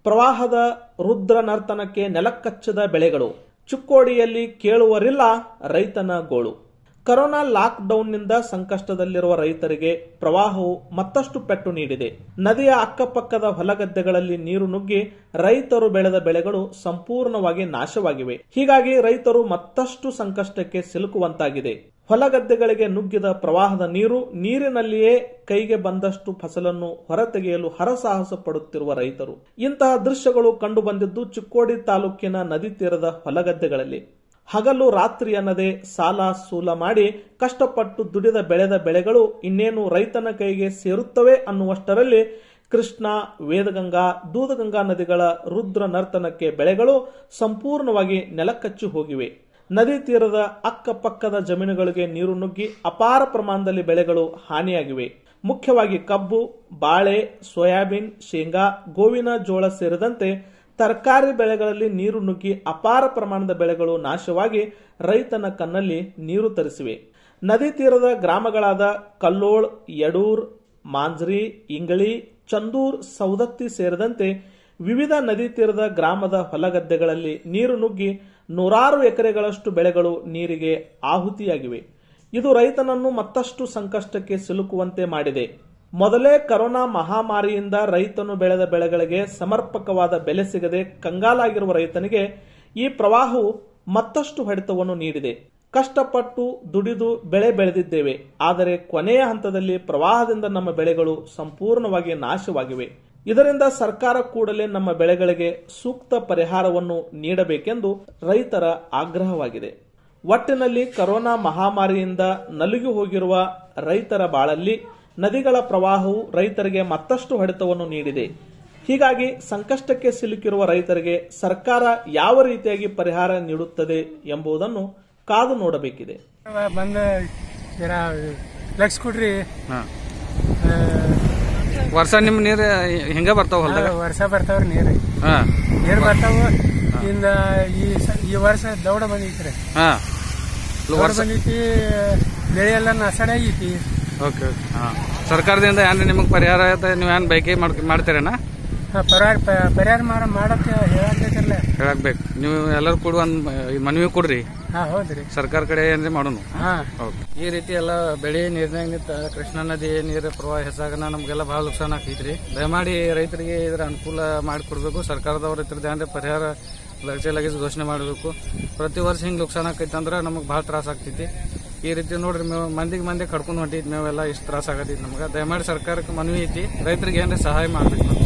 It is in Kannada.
ಪ್ರವಾಹದ ರುದ್ರ ನರ್ತನಕ್ಕೆ ನೆಲಕ್ಕಚ್ಚದ ಬೆಳೆಗಳು ಚಿಕ್ಕೋಡಿಯಲ್ಲಿ ಕೇಳುವರಿಲ್ಲ ರೈತನ ಗೋಳು ಕರೋನಾ ಲಾಕ್ಡೌನ್ನಿಂದ ಸಂಕಷ್ಟದಲ್ಲಿರುವ ರೈತರಿಗೆ ಪ್ರವಾಹವು ಮತ್ತಷ್ಟು ಪೆಟ್ಟು ನೀಡಿದೆ ನದಿಯ ಅಕ್ಕಪಕ್ಕದ ಹೊಲಗದ್ದೆಗಳಲ್ಲಿ ನೀರು ನುಗ್ಗಿ ರೈತರು ಬೆಳೆದ ಬೆಳೆಗಳು ಸಂಪೂರ್ಣವಾಗಿ ನಾಶವಾಗಿವೆ ಹೀಗಾಗಿ ರೈತರು ಮತ್ತಷ್ಟು ಸಂಕಷ್ಟಕ್ಕೆ ಸಿಲುಕುವಂತಾಗಿದೆ ಹೊಲಗದ್ದೆಗಳಿಗೆ ನುಗ್ಗಿದ ಪ್ರವಾಹದ ನೀರು ನೀರಿನಲ್ಲಿಯೇ ಕೈಗೆ ಬಂದಷ್ಟು ಫಸಲನ್ನು ಹೊರತೆಗೆಯಲು ಹರಸಾಹಸ ಪಡುತ್ತಿರುವ ರೈತರು ಇಂತಹ ದೃಶ್ಯಗಳು ಕಂಡುಬಂದಿದ್ದು ಚಿಕ್ಕೋಡಿ ತಾಲೂಕಿನ ನದಿ ತೀರದ ಹೊಲಗದ್ದೆಗಳಲ್ಲಿ ಹಗಲು ರಾತ್ರಿ ಅನ್ನದೇ ಸಾಲ ಸೂಲ ಮಾಡಿ ಕಷ್ಟಪಟ್ಟು ದುಡಿದ ಬೆಳೆದ ಬೆಳೆಗಳು ಇನ್ನೇನು ರೈತನ ಕೈಗೆ ಸೇರುತ್ತವೆ ಅನ್ನುವಷ್ಟರಲ್ಲಿ ಕೃಷ್ಣ ವೇದಗಂಗಾ ದೂದಗಂಗಾ ನದಿಗಳ ರುದ್ರ ನರ್ತನಕ್ಕೆ ಬೆಳೆಗಳು ಸಂಪೂರ್ಣವಾಗಿ ನೆಲಕಚ್ಚಿ ಹೋಗಿವೆ ನದಿ ತೀರದ ಅಕ್ಕಪಕ್ಕದ ಜಮೀನುಗಳಿಗೆ ನೀರು ನುಗ್ಗಿ ಅಪಾರ ಪ್ರಮಾಣದಲ್ಲಿ ಬೆಳೆಗಳು ಹಾನಿಯಾಗಿವೆ ಮುಖ್ಯವಾಗಿ ಕಬ್ಬು ಬಾಳೆ ಸೋಯಾಬೀನ್ ಶೇಂಗಾ ಗೋವಿನ ಜೋಳ ಸೇರಿದಂತೆ ತರಕಾರಿ ಬೆಳೆಗಳಲ್ಲಿ ನೀರು ನುಗ್ಗಿ ಅಪಾರ ಪ್ರಮಾಣದ ಬೆಳೆಗಳು ನಾಶವಾಗಿ ರೈತನ ಕಣ್ಣಲ್ಲಿ ನೀರು ತರಿಸಿವೆ ನದಿ ತೀರದ ಗ್ರಾಮಗಳಾದ ಕಲ್ಲೋಳ್ ಯಡೂರ್ ಮಾಂಜ್ರಿ ಇಂಗಳಿ ಚಂದೂರ್ ಸೌದತ್ತಿ ಸೇರಿದಂತೆ ವಿವಿಧ ನದಿ ತೀರದ ಗ್ರಾಮದ ಹೊಲಗದ್ದೆಗಳಲ್ಲಿ ನೀರು ನುಗ್ಗಿ ನೂರಾರು ಎಕರೆಗಳಷ್ಟು ಬೆಳೆಗಳು ನೀರಿಗೆ ಆಹುತಿಯಾಗಿವೆ ಇದು ರೈತನನ್ನು ಮತ್ತಷ್ಟು ಸಂಕಷ್ಟಕ್ಕೆ ಸಿಲುಕುವಂತೆ ಮಾಡಿದೆ ಮೊದಲೇ ಕರೋನಾ ಮಹಾಮಾರಿಯಿಂದ ರೈತನು ಬೆಳೆದ ಬೆಳೆಗಳಿಗೆ ಸಮರ್ಪಕವಾದ ಬೆಲೆ ಸಿಗದೆ ಕಂಗಾಲಾಗಿರುವ ರೈತನಿಗೆ ಈ ಪ್ರವಾಹವು ಮತ್ತಷ್ಟು ಹೊಡೆತವನ್ನು ನೀಡಿದೆ ಕಷ್ಟಪಟ್ಟು ದುಡಿದು ಬೆಳೆ ಬೆಳೆದಿದ್ದೇವೆ ಆದರೆ ಕೊನೆಯ ಹಂತದಲ್ಲಿ ಪ್ರವಾಹದಿಂದ ನಮ್ಮ ಬೆಳೆಗಳು ಸಂಪೂರ್ಣವಾಗಿ ನಾಶವಾಗಿವೆ ಇದರಿಂದ ಸರ್ಕಾರ ಕೂಡಲೇ ನಮ್ಮ ಬೆಳೆಗಳಿಗೆ ಸೂಕ್ತ ಪರಿಹಾರವನ್ನು ನೀಡಬೇಕೆಂದು ರೈತರ ಆಗ್ರಹವಾಗಿದೆ ಒಟ್ಟಿನಲ್ಲಿ ಕರೋನಾ ಮಹಾಮಾರಿಯಿಂದ ನಲುಗಿ ಹೋಗಿರುವ ರೈತರ ಬಾಳಲ್ಲಿ ನದಿಗಳ ಪ್ರವಾಹವು ರೈತರಿಗೆ ಮತ್ತಷ್ಟು ಹೊಡೆತವನ್ನು ನೀಡಿದೆ ಹೀಗಾಗಿ ಸಂಕಷ್ಟಕ್ಕೆ ಸಿಲುಕಿರುವ ರೈತರಿಗೆ ಸರ್ಕಾರ ಯಾವ ರೀತಿಯಾಗಿ ಪರಿಹಾರ ನೀಡುತ್ತದೆ ಎಂಬುದನ್ನು ಕಾದು ನೋಡಬೇಕಿದೆ ಬಂದ ಜರ ಲಕ್ಷ ಕೊಡ್ರಿ ಹಾ ವರ್ಷ ನಿಮ್ ನೀರ್ ಹಿಂಗ ಬರ್ತಾವ ಹೊಲ್ದಾಗ ವರ್ಷ ಬರ್ತಾವ್ರಿ ನೀರು ಹಾ ನೀರು ಬರ್ತಾವ ಇಂದ ಈ ಸ- ಈ ವರ್ಷ ದೌಡ ಬಂದೈತ್ರಿ ಹಾ ದೌಡ ವರ್ಷ ಬಂದೈತಿ ಬೆಳೆ ಎಲ್ಲ ನಸಡ ಆಗೈತಿ ಓಕೆ ಓಕೆ ಹಾ ಸರ್ಕಾರದಿಂದ ಏನ್ರಿ ನಿಮಗೆ ಪರಿಹಾರ ಐತೆ ನೀವು ಏನ್ ಬೈಕಿ ಮಾಡ್ ಮಾಡ್ತೀರೇನ ಹಾ, ಪರಿಹಾರ ಪ- ಪರಿಹಾರ ಮಾಡ ಮಾಡಕ್ಕೆ ಹೇಳತ್ತೈತ್ರಲ್ಲ ಹೇಳಕ್ಬೇಕು ನೀವು ಎಲ್ಲರೂ ಕೂಡ ಒಂದ್ ಮನವಿ ಕೊಡ್ರಿ ಹಾ ಹೌದ್ರಿ ಸರ್ಕಾರ ಕಡೆ ಏನ್ರಿ ಮಾಡೋಣ ಹಾ ಓಕೆ ಈ ರೀತಿ ಎಲ್ಲ ಬೆಳೆ ನೀರ್ನಾಗ ನಿಂತ ಕೃಷ್ಣಾ ನದಿ ನೀರು ಪ್ರವಾಹ ಹೆಚ್ಚಾಗನ ನಮಗೆಲ್ಲ ಬಹಳ ನುಕ್ಸಾನ್ ಆಗ್ತೈತ್ರಿ ದಯಮಾಡಿ ರೈತರಿಗೆ ಇದರ ಅನುಕೂಲ ಮಾಡಿಕೊಡ್ಬೇಕು ಸರ್ಕಾರದವ್ರ ಇದ್ರದ್ದು ಏನ್ರಿ ಪರಿಹಾರ ಲಕ್ಷ ಲಗೇಜ್ ಘೋಷಣೆ ಮಾಡಬೇಕು ಪ್ರತಿ ವರ್ಷ ಹಿಂಗೆ ನುಕ್ಸಾನ್ ಆಕೈತೆ ಅಂದ್ರೆ ನಮಗೆ ಭಾಳ ತ್ರಾಸ ಆಗ್ತೈತಿ ಈ ರೀತಿ ನೋಡ್ರಿ ಮೇವು ಮಂದಿಗೆ ಮಂದಿ ಕಡ್ಕೊಂಡು ಹೊಂಟಿದ್ ಮೇವೆಲ್ಲ ಇಷ್ಟು ತ್ರಾಸ ಆಗತೈತಿ ನಮ್ಗೆ ದಯಮಾಡಿ ಸರ್ಕಾರಕ್ಕೆ ಮನವಿ ಐತಿ ರೈತರಿಗೆ ಏನ್ರಿ ಸಹಾಯ ಮಾಡ್ಬೇಕು